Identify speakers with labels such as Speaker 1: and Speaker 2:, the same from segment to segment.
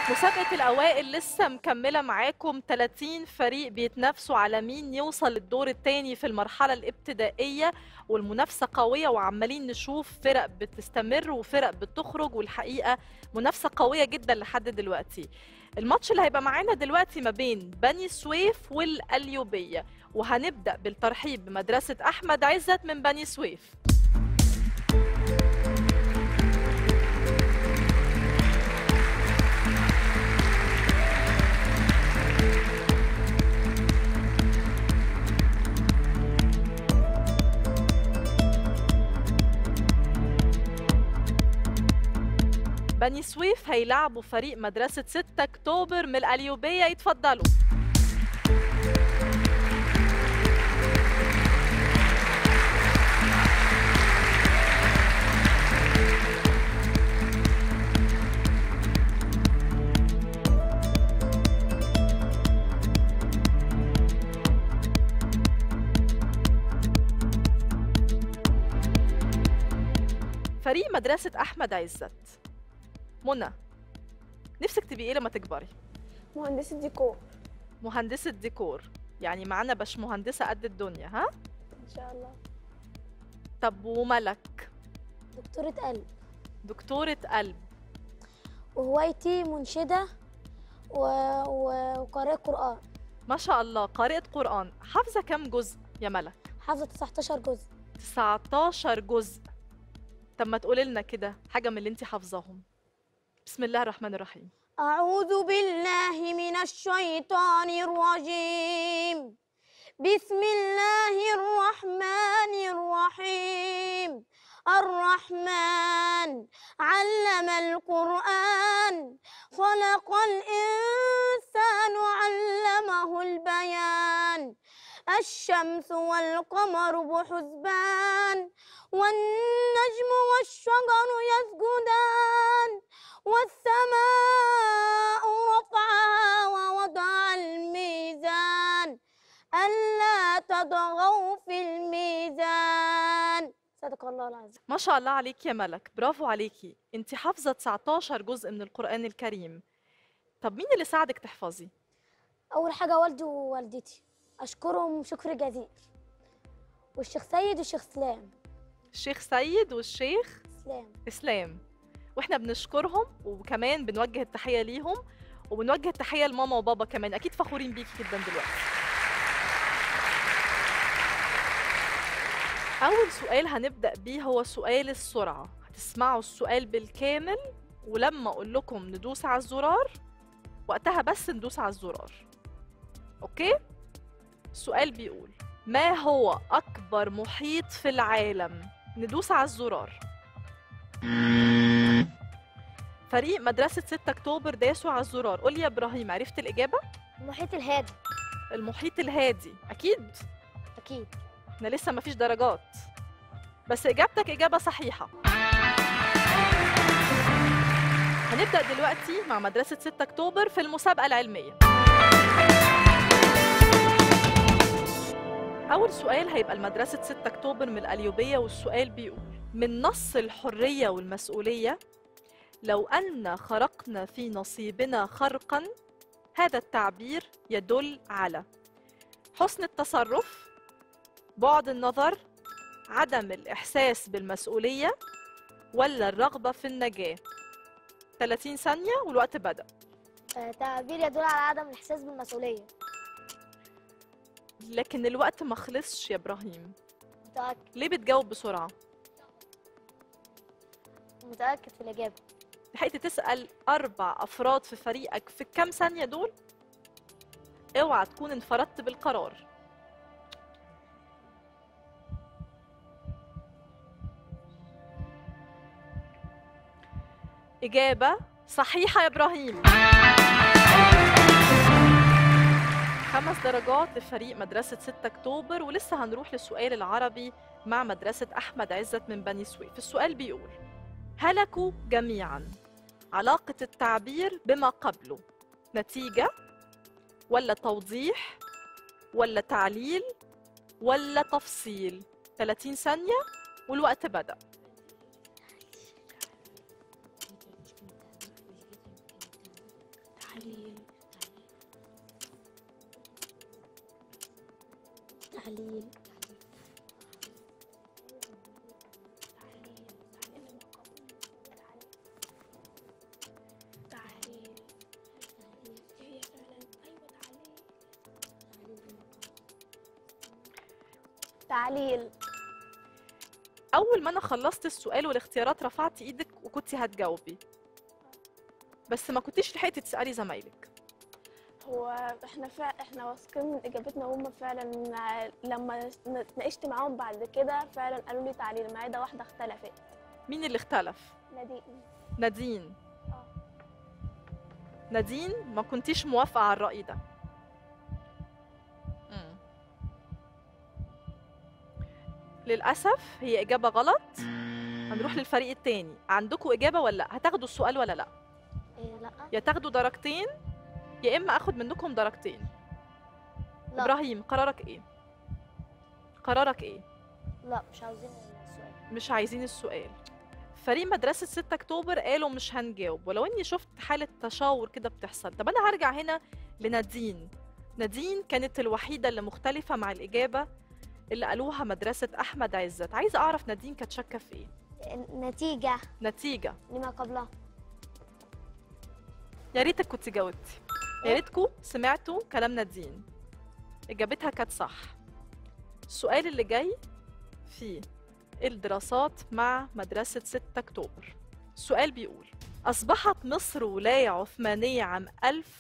Speaker 1: مسابقة الأوائل لسه مكملة معاكم 30 فريق بيتنافسوا على مين يوصل للدور الثاني في المرحلة الابتدائية والمنافسة قوية وعمالين نشوف فرق بتستمر وفرق بتخرج والحقيقة منافسة قوية جدا لحد دلوقتي الماتش اللي هيبقى معانا دلوقتي ما بين بني سويف والقليوبية وهنبدأ بالترحيب بمدرسة أحمد عزت من بني سويف بني سويف هيلعبوا فريق مدرسة 6 أكتوبر من القليوبية يتفضلوا فريق مدرسة أحمد عزت منى نفسك تبقي ايه لما تكبري
Speaker 2: مهندسة ديكور
Speaker 1: مهندسة ديكور يعني معانا باش مهندسة قد الدنيا ها
Speaker 2: إن شاء الله
Speaker 1: طب وملك
Speaker 2: دكتورة قلب
Speaker 1: دكتورة قلب
Speaker 2: وهوايتي منشدة و... و... وقارئة قرآن
Speaker 1: ما شاء الله قارئة قرآن حافظة كم جزء يا ملك
Speaker 2: حافظة 19 جزء
Speaker 1: 19 جزء طب ما تقولي لنا كده حاجة من اللي انت حافظاهم بسم الله الرحمن الرحيم
Speaker 2: أعوذ بالله من الشيطان الرجيم بسم الله الرحمن الرحيم الرحمن علم القرآن خلق الإنسان علمه البيان الشمس والقمر بحسبان والنجم والشجر يسجدان والسماء رفعها ووضع الميزان ألا تطغوا في الميزان صدق الله العظيم
Speaker 1: ما شاء الله عليك يا ملك برافو عليكي انت حافظة 19 جزء من القرآن الكريم طب مين اللي ساعدك تحفظي
Speaker 2: أول حاجة والدي ووالدتي أشكرهم شكر جزيل والشيخ سيد والشيخ سلام
Speaker 1: الشيخ سيد والشيخ
Speaker 2: سلام
Speaker 1: اسلام واحنا بنشكرهم وكمان بنوجه التحيه ليهم وبنوجه التحيه لماما وبابا كمان اكيد فخورين بيكي جدا دلوقتي اول سؤال هنبدا بيه هو سؤال السرعه هتسمعوا السؤال بالكامل ولما اقول لكم ندوس على الزرار وقتها بس ندوس على الزرار اوكي السؤال بيقول ما هو اكبر محيط في العالم ندوس على الزرار فريق مدرسة 6 أكتوبر داسوا على الزرار قول لي يا إبراهيم عرفت الإجابة؟
Speaker 2: المحيط الهادي
Speaker 1: المحيط الهادي أكيد
Speaker 2: أكيد
Speaker 1: احنا لسه مفيش درجات بس إجابتك إجابة صحيحة هنبدأ دلوقتي مع مدرسة 6 أكتوبر في المسابقة العلمية أول سؤال هيبقى لمدرسة 6 أكتوبر من القليوبية والسؤال بيقول من نص الحرية والمسؤولية لو أن خرقنا في نصيبنا خرقا هذا التعبير يدل على حسن التصرف بعد النظر عدم الإحساس بالمسؤولية ولا الرغبة في النجاة 30 ثانية والوقت بدأ
Speaker 2: تعبير يدل على عدم الإحساس بالمسؤولية
Speaker 1: لكن الوقت ما خلصش يا إبراهيم
Speaker 2: متأكد
Speaker 1: ليه بتجاوب بسرعة؟
Speaker 2: متأكد في الإجابة
Speaker 1: لحقت تسأل أربع أفراد في فريقك في كام ثانية دول؟ اوعى تكون انفردت بالقرار إجابة صحيحة يا إبراهيم خمس درجات لفريق مدرسة 6 أكتوبر ولسه هنروح للسؤال العربي مع مدرسة أحمد عزت من بني سويف السؤال بيقول هلكوا جميعا علاقة التعبير بما قبله نتيجة ولا توضيح ولا تعليل ولا تفصيل 30 ثانية والوقت بدأ
Speaker 3: تحليل
Speaker 2: تحليل
Speaker 3: تحليل هي فعلا ايوه تحليل
Speaker 2: تعليل
Speaker 1: اول ما انا خلصت السؤال والاختيارات رفعتي ايدك وكنتي هتجاوبي بس ما كنتيش لحقتي تسالي زمايلك
Speaker 3: هو احنا فع... احنا واثقين من اجابتنا وهم فعلا لما اتناقشت معاهم بعد كده فعلا قالوا لي تعليل ما عدا واحده اختلفت
Speaker 1: مين اللي اختلف
Speaker 3: نادين
Speaker 1: نادين
Speaker 3: آه.
Speaker 1: نادين ما كنتيش موافقة على الرأي ده مم. للأسف هي إجابة غلط هنروح للفريق التاني عندكم إجابة ولا لأ هتاخدوا السؤال ولا لأ
Speaker 2: إيه لا
Speaker 1: يا تاخدوا درجتين يا إما أخد منكم درجتين
Speaker 2: لا.
Speaker 1: إبراهيم قرارك إيه قرارك إيه
Speaker 2: لا مش عاوزين السؤال
Speaker 1: مش عايزين السؤال فريق مدرسة 6 أكتوبر قالوا مش هنجاوب ولو إني شفت حالة تشاور كده بتحصل طب أنا هرجع هنا لنادين نادين كانت الوحيدة اللي مختلفة مع الإجابة اللي قالوها مدرسة أحمد عزت عايزة أعرف نادين كانت شاكة في إيه
Speaker 2: نتيجة
Speaker 1: نتيجة
Speaker 2: لما قبلها
Speaker 1: يا ريتك كنت جاوبتي يا ريتكم سمعتوا كلام نادين إجابتها كانت صح السؤال اللي جاي فيه الدراسات مع مدرسة 6 أكتوبر السؤال بيقول أصبحت مصر ولاية عثمانية عام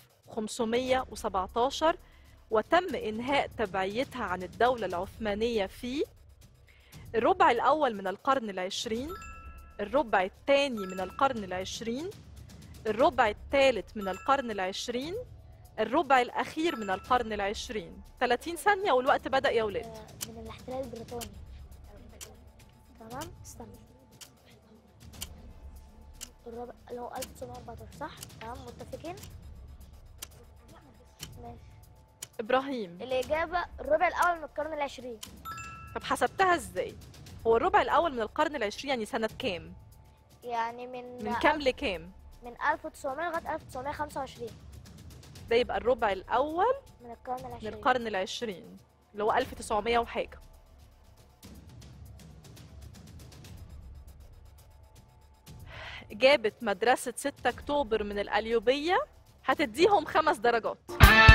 Speaker 1: 1517 وتم إنهاء تبعيتها عن الدولة العثمانية في الربع الأول من القرن العشرين الربع الثاني من القرن العشرين الربع الثالث من القرن العشرين الربع الأخير من القرن العشرين 30 ثانية والوقت بدأ يا ولاد
Speaker 2: آه، من الاحتلال البريطاني تمام استنى الرابع اللي هو 1914 صح تمام متفقين ماشي
Speaker 1: إبراهيم
Speaker 2: الإجابة الربع الأول من القرن العشرين
Speaker 1: طب حسبتها إزاي؟ هو الربع الأول من القرن العشرين يعني سنة كام؟
Speaker 2: يعني من
Speaker 1: من كام لكام؟
Speaker 2: من 1900 لغاية 1925
Speaker 1: ده يبقى الربع الأول
Speaker 2: من القرن
Speaker 1: من
Speaker 2: العشرين
Speaker 1: القرن العشرين اللي هو 1900 وحاجة إجابة مدرسة 6 أكتوبر من القليوبية هتديهم خمس درجات